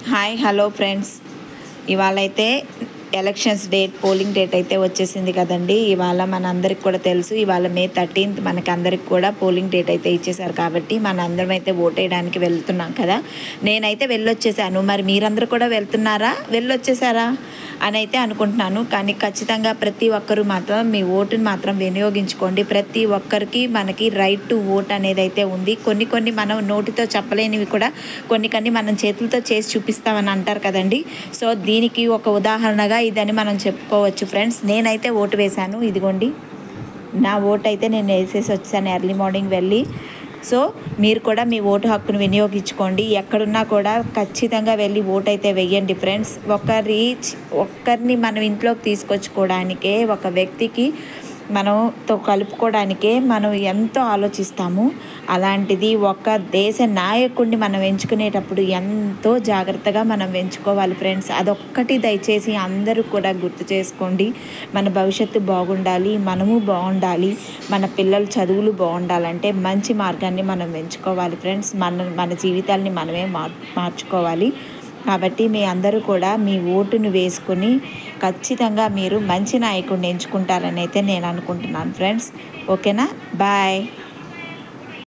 hi hello friends ఇవాళ అయితే elections date polling date అయితే వచ్చేసింది కదండి ఇవాళ మనందరికి కూడా తెలుసు ఇవాళ మే థర్టీన్త్ మనకి అందరికి కూడా పోలింగ్ డేట్ అయితే ఇచ్చేసారు కాబట్టి మన అందరం అయితే ఓట్ వేయడానికి వెళ్తున్నాం కదా నేనైతే వెళ్ళొచ్చేసాను మరి మీరందరూ కూడా వెళ్తున్నారా వెళ్ళొచ్చేసారా అని అయితే అనుకుంటున్నాను కానీ ఖచ్చితంగా ప్రతి ఒక్కరూ మాత్రం మీ ఓటుని మాత్రం వినియోగించుకోండి ప్రతి ఒక్కరికి మనకి రైట్ టు ఓట్ అనేది అయితే ఉంది కొన్ని కొన్ని మనం నోటితో చెప్పలేనివి కూడా కొన్ని కొన్ని మనం చేతులతో చేసి చూపిస్తామని అంటారు కదండి సో దీనికి ఒక ఉదాహరణగా ఇదని మనం చెప్పుకోవచ్చు ఫ్రెండ్స్ నేనైతే ఓటు వేశాను ఇదిగోండి నా ఓటు అయితే నేను వేసేసి వచ్చాను ఎర్లీ మార్నింగ్ వెళ్ళి సో మీరు కూడా మీ ఓటు హక్కును వినియోగించుకోండి ఎక్కడున్నా కూడా ఖచ్చితంగా వెళ్ళి ఓటు అయితే వెయ్యండి ఫ్రెండ్స్ ఒకరి ఒక్కరిని మనం ఇంట్లోకి తీసుకొచ్చుకోవడానికే ఒక వ్యక్తికి మనతో కలుపుకోవడానికే మనం ఎంతో ఆలోచిస్తాము అలాంటిది ఒక దేశ నాయకుడిని మనం ఎంచుకునేటప్పుడు ఎంతో జాగ్రత్తగా మనం ఎంచుకోవాలి ఫ్రెండ్స్ అదొక్కటి దయచేసి అందరూ కూడా గుర్తు చేసుకోండి మన భవిష్యత్తు బాగుండాలి మనము బాగుండాలి మన పిల్లల చదువులు బాగుండాలంటే మంచి మార్గాన్ని మనం ఎంచుకోవాలి ఫ్రెండ్స్ మన మన జీవితాల్ని మనమే మార్ మార్చుకోవాలి కాబట్టి మీ అందరూ కూడా మీ ఓటును వేసుకుని ఖచ్చితంగా మీరు మంచి నాయకుడిని ఎంచుకుంటారని అయితే నేను అనుకుంటున్నాను ఫ్రెండ్స్ ఓకేనా బాయ్